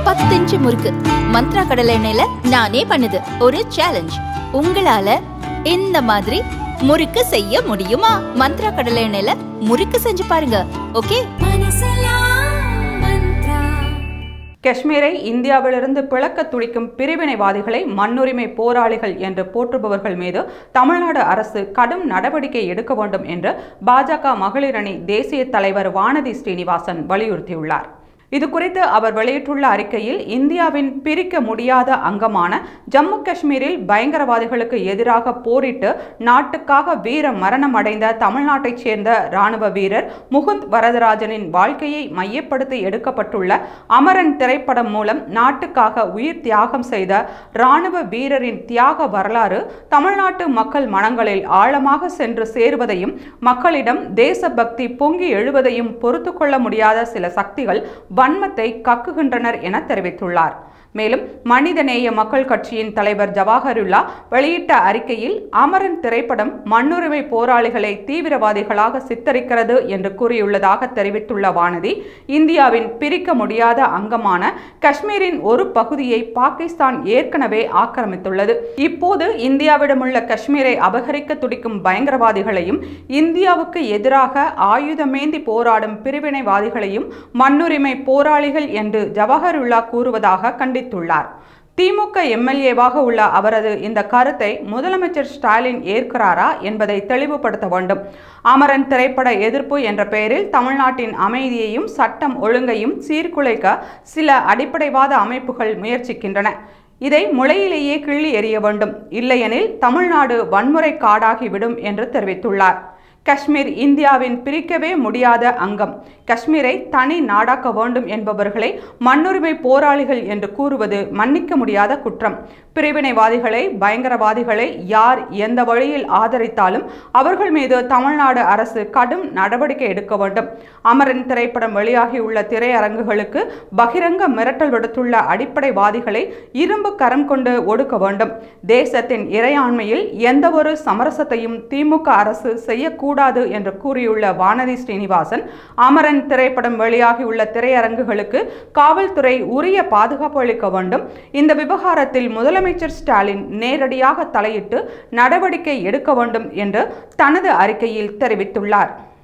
பத்து இன்ச்சு முறுக்கு மந்த்ரா கடலை எண்ணெயில நானே பண்ணுது ஒரு சேலஞ்ச் உங்களால இந்த மாதிரி முறுக்கு செய்ய முடியுமா மந்த்ரா கடலை எண்ணெயில முறுக்கு செஞ்சு பாருங்க ஓகே காஷ்மீரை இந்தியாவிலிருந்து பிளக்க துடிக்கும் பிரிவினைவாதிகளை மண்ணுரிமை போராளிகள் என்று போற்றுபவர்கள் மீது தமிழ்நாடு அரசு கடும் நடவடிக்கை எடுக்க வேண்டும் என்று பாஜக மகளிர் அணி தேசிய தலைவர் வானதி ஸ்ரீனிவாசன் வலியுறுத்தியுள்ளார் இது குறித்து அவர் வெளியிட்டுள்ள அறிக்கையில் இந்தியாவின் பிரிக்க முடியாத அங்கமான ஜம்மு காஷ்மீரில் பயங்கரவாதிகளுக்கு எதிராக போரிட்டு நாட்டுக்காக வீர மரணம் அடைந்த தமிழ்நாட்டைச் சேர்ந்த ராணுவ வீரர் முகுந்த் வரதராஜனின் வாழ்க்கையை மையப்படுத்தி எடுக்கப்பட்டுள்ள அமரன் திரைப்படம் மூலம் நாட்டுக்காக உயிர் தியாகம் செய்த ராணுவ வீரரின் தியாக வரலாறு தமிழ்நாட்டு மக்கள் மனங்களில் ஆழமாக சென்று சேருவதையும் மக்களிடம் தேசபக்தி பொங்கி எழுவதையும் பொறுத்து கொள்ள முடியாத சில சக்திகள் வன்மத்தை கக்குகின்றனர் என தெரிவித்துள்ளார் மேலும் மனிதநேய மக்கள் கட்சியின் தலைவர் ஜவாஹருல்லா வெளியிட்ட அறிக்கையில் அமரன் திரைப்படம் மண்ணுரிமை போராளிகளை தீவிரவாதிகளாக சித்தரிக்கிறது என்று கூறியுள்ளதாக தெரிவித்துள்ள வானதி இந்தியாவின் பிரிக்க முடியாத அங்கமான காஷ்மீரின் ஒரு பகுதியை பாகிஸ்தான் ஏற்கனவே ஆக்கிரமித்துள்ளது இப்போது இந்தியாவிடமுள்ள காஷ்மீரை அபகரிக்க துடிக்கும் பயங்கரவாதிகளையும் இந்தியாவுக்கு எதிராக ஆயுதமேந்தி போராடும் பிரிவினைவாதிகளையும் மண்ணுரிமை போராளிகள் என்று ஜவஹருல்லா கூறுவதாக கண்டித்துள்ளார் திமுக எம்எல்ஏவாக உள்ள அவரது இந்த கருத்தை முதலமைச்சர் ஸ்டாலின் ஏற்கிறாரா என்பதை தெளிவுபடுத்த வேண்டும் அமரன் திரைப்பட எதிர்ப்பு என்ற பெயரில் தமிழ்நாட்டின் அமைதியையும் சட்டம் ஒழுங்கையும் சீர்குலைக்க சில அடிப்படைவாத அமைப்புகள் முயற்சிக்கின்றன இதை முளையிலேயே கிள்ளி எறிய வேண்டும் இல்லையெனில் தமிழ்நாடு வன்முறை காடாகிவிடும் என்று தெரிவித்துள்ளார் காஷ்மீர் இந்தியாவின் பிரிக்கவே முடியாத அங்கம் காஷ்மீரை தனி நாடாக்க வேண்டும் என்பவர்களை மண்ணுரிமை போராளிகள் என்று கூறுவது மன்னிக்க முடியாத குற்றம் பிரிவினைவாதிகளை பயங்கரவாதிகளை யார் எந்த வழியில் ஆதரித்தாலும் அவர்கள் மீது தமிழ்நாடு அரசு கடும் நடவடிக்கை எடுக்க வேண்டும் அமரன் திரைப்படம் வெளியாகியுள்ள திரையரங்குகளுக்கு பகிரங்க மிரட்டல் விடுத்துள்ள அடிப்படைவாதிகளை இரும்பு கரம் கொண்டு ஒடுக்க வேண்டும் தேசத்தின் இறையாண்மையில் எந்தவொரு சமரசத்தையும் திமுக அரசு செய்யக்கூடாது என்று கூறியுள்ள வானதி ஸ்ரீனிவாசன் அமரன் திரைப்படம் வெளியாகியுள்ள திரையரங்குகளுக்கு காவல்துறை உரிய பாதுகாப்பு அளிக்க வேண்டும் இந்த விவகாரத்தில் முதலமைச்சர் ஸ்டாலின் நேரடியாக தலையிட்டு நடவடிக்கை எடுக்க வேண்டும் என்று தனது அறிக்கையில் தெரிவித்துள்ளார்